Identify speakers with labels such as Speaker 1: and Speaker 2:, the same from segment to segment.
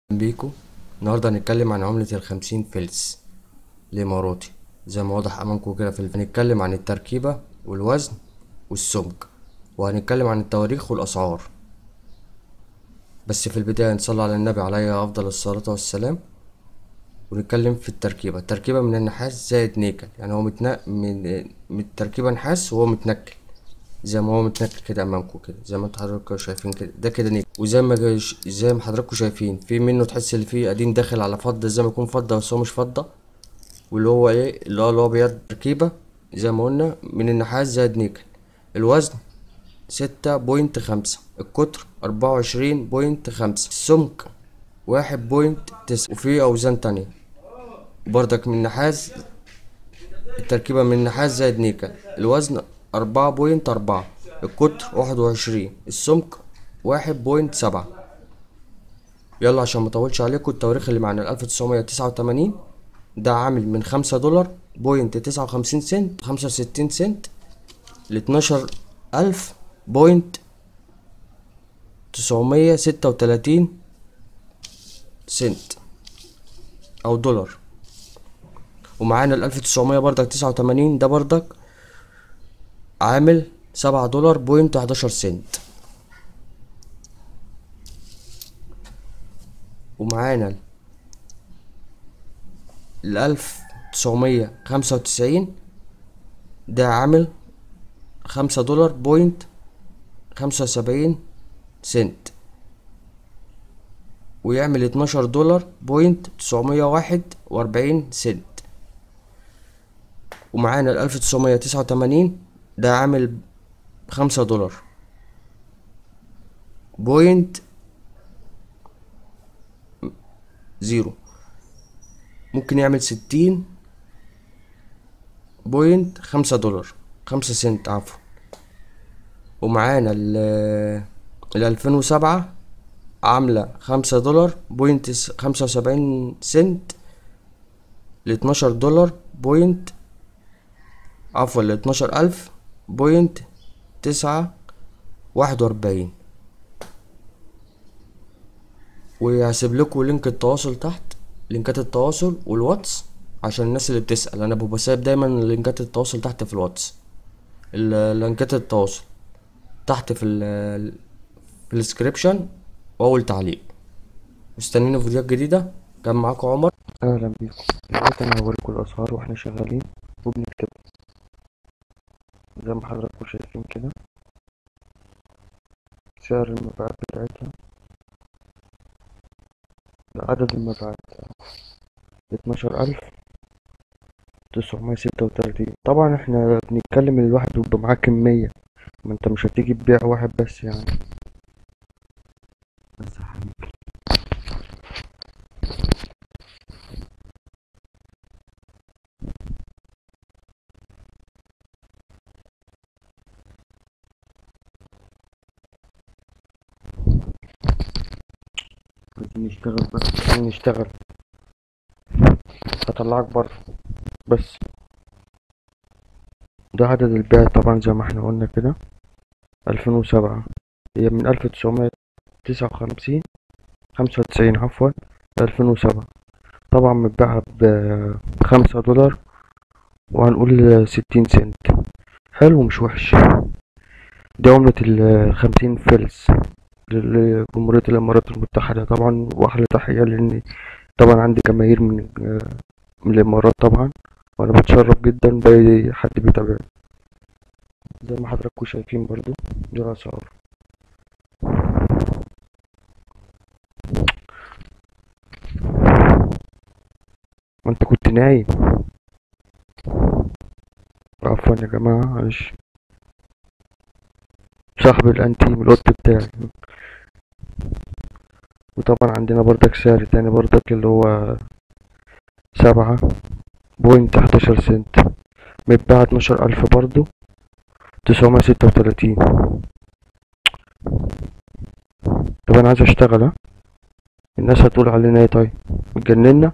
Speaker 1: بيكو النهاردة هنتكلم عن عملة الخمسين فلس الإماراتي زي ما واضح أمامكم كده في الفيديو هنتكلم عن التركيبة والوزن والسمك وهنتكلم عن التواريخ والأسعار بس في البداية نصلي على النبي عليه أفضل الصلاة والسلام ونتكلم في التركيبة التركيبة من النحاس زائد نيكل يعني هو متنا... من من التركيبة نحاس وهو متنكل زي ما هو متنكل كده امامكم كده زي ما انتوا حضراتكم شايفين كده ده كده نيكل وزي ما جايش زي ما حضراتكم شايفين في منه تحس ان فيه قديم داخل على فضة زي ما يكون فضة بس هو مش فضة واللي هو ايه اللي هو الابيض تركيبة زي ما قلنا من النحاس زائد نيكل الوزن ستة بوينت خمسة القطر أربعة وعشرين بوينت خمسة السمك واحد بوينت تسعة وفي أوزان تانية بردك من نحاس التركيبة من نحاس زائد نيكل الوزن أربعة بوينت أربعة القطر واحد وعشرين السمك واحد بوينت سبعة يلا عشان مطولش عليكم التواريخ اللي معانا ألف تسعمية تسعة وتمانين ده عامل من خمسة دولار بوينت تسعة وخمسين سنت خمسة وستين سنت لاتناشر ألف بوينت تسعمية ستة وتلاتين سنت أو دولار ومعانا الألف تسعمية بردك تسعة وتمانين ده بردك عامل سبعة دولار بوينت حداشر سنت ومعانا الألف تسعمية خمسة وتسعين ده عامل خمسة دولار بوينت خمسة وسبعين سنت ويعمل اتناشر دولار بوينت تسعمية واحد وأربعين سنت ومعانا الألف تسعمية تسعة وتمانين ده عامل خمسة دولار بوينت زيرو ممكن يعمل ستين بوينت خمسة دولار خمسة سنت عفوا ومعانا ال الألفين وسبعة عاملة خمسة دولار بوينت خمسة وسبعين سنت لاتناشر دولار بوينت عفوا لاتناشر ألف بوينت تسعة واحد وأربعين وهسيب لكم لينك التواصل تحت لينكات التواصل والواتس عشان الناس اللي بتسأل أنا ببقى سايب دايما لينكات التواصل تحت في الواتس ال- لينكات التواصل تحت في ال في الديسكريبشن وأول تعليق مستنيين فيديوهات جديدة كان معاكم عمر
Speaker 2: اهلا بيكم دلوقتي انا هوريكم الاسعار واحنا شغالين وبنكتب زي ما حضراتكم شايفين كده سعر المبيعات بتاعتها عدد المبيعات اتناشر ألف تسعمية ستة وتلاتين طبعا احنا بنتكلم ان الواحد بيبقى معاه كمية ما انت مش هتيجي تبيع واحد بس يعني بس يا حبيبي عايزين نشتغل بس عايزين نشتغل هطلعك بره بس ده عدد البيع طبعا زي ما احنا قلنا كده ألفين وسبعة هي من ألف تسعمية تسعة وخمسين خمسة وتسعين عفوا ألفين وسبعة طبعا متباعها بخمسة دولار وهنقول ستين سنت حلو مش وحش دي عملة الخمسين فلس لجمهورية الإمارات المتحدة طبعا وأحلى تحية لأن طبعا عندي جماهير من من الإمارات طبعا وأنا بتشرف جدا بأي حد بيتابعني زي ما حضراتكم شايفين برضو دي الأسعار ما انت كنت نايم عفوا يا جماعة معلش صاحب الانتيم القط بتاعي وطبعا عندنا بردك سعر تاني بردك اللي هو سبعة بوينت حداشر سنت متباع اتناشر ألف برضو تسعمية ستة وتلاتين طب أنا عايز أشتغل ها الناس هتقول علينا ايه طيب اتجننا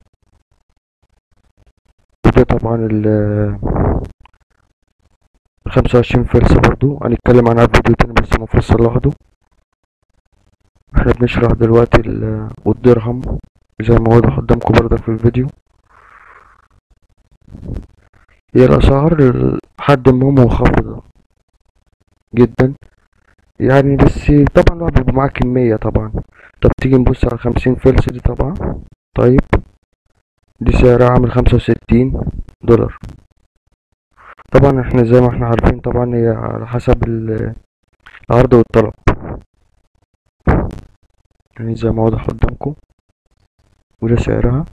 Speaker 2: وده طبعا ال خمسة وعشرين فلس برضو هنتكلم عنها في فيديو تاني بس مفصل لوحده احنا بنشرح دلوقتي ال- والدرهم زي ما واضح قدامكم برضك في الفيديو هي الأسعار لحد ما منخفضة جدا يعني بس طبعا الواحد بيبقى معاه كمية طبعا طب تيجي نبص على خمسين فلس دي طبعا طيب دي سعرها عامل خمسة وستين دولار طبعا احنا زي ما احنا عارفين طبعا هي على حسب ال- العرض والطلب يعني زي ما واضح قدامكم وده سعرها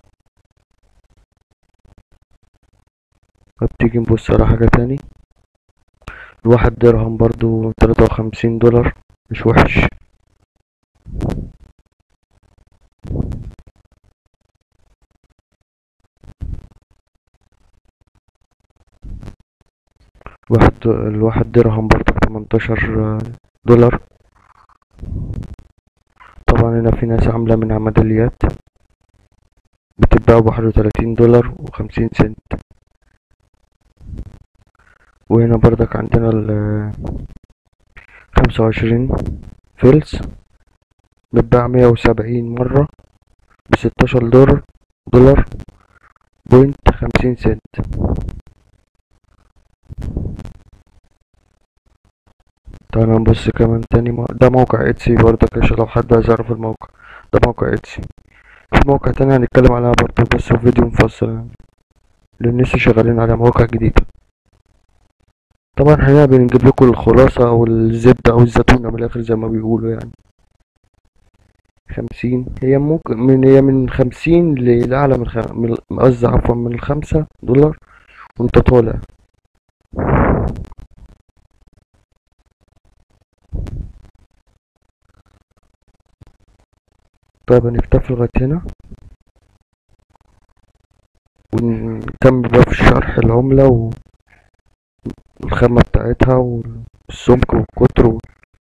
Speaker 2: طب تيجي نبص على حاجة تاني الواحد درهم برضو تلاتة وخمسين دولار مش وحش الواحد الواحد درهم برضو تمنتاشر دولار طبعا هنا في ناس عاملة منها ميداليات بتتباع بواحد وتلاتين دولار وخمسين سنت وهنا برضك عندنا ال خمسة وعشرين فلس بتباع مية وسبعين مرة بستاشر دولار دولار بوينت خمسين سنت تعالى نبص كمان تاني مو- ده موقع اتسي برضك عشان لو حد عايز يعرف الموقع ده موقع اتسي في موقع تاني هنتكلم عليها برضه بس في فيديو مفصل يعني لان لسه شغالين على مواقع جديدة طبعا احنا بنجيب لكم الخلاصة او الزبدة او الزيتونة من الاخر زي ما بيقولوا يعني خمسين هي ممكن من هي من خمسين ل- لأعلى من خ... من قصدي عفوا من الخمسة دولار وانت طالع طيب هنكتفي لغاية هنا ونكمل بقى في شرح العملة والخامة بتاعتها والسمك والقطر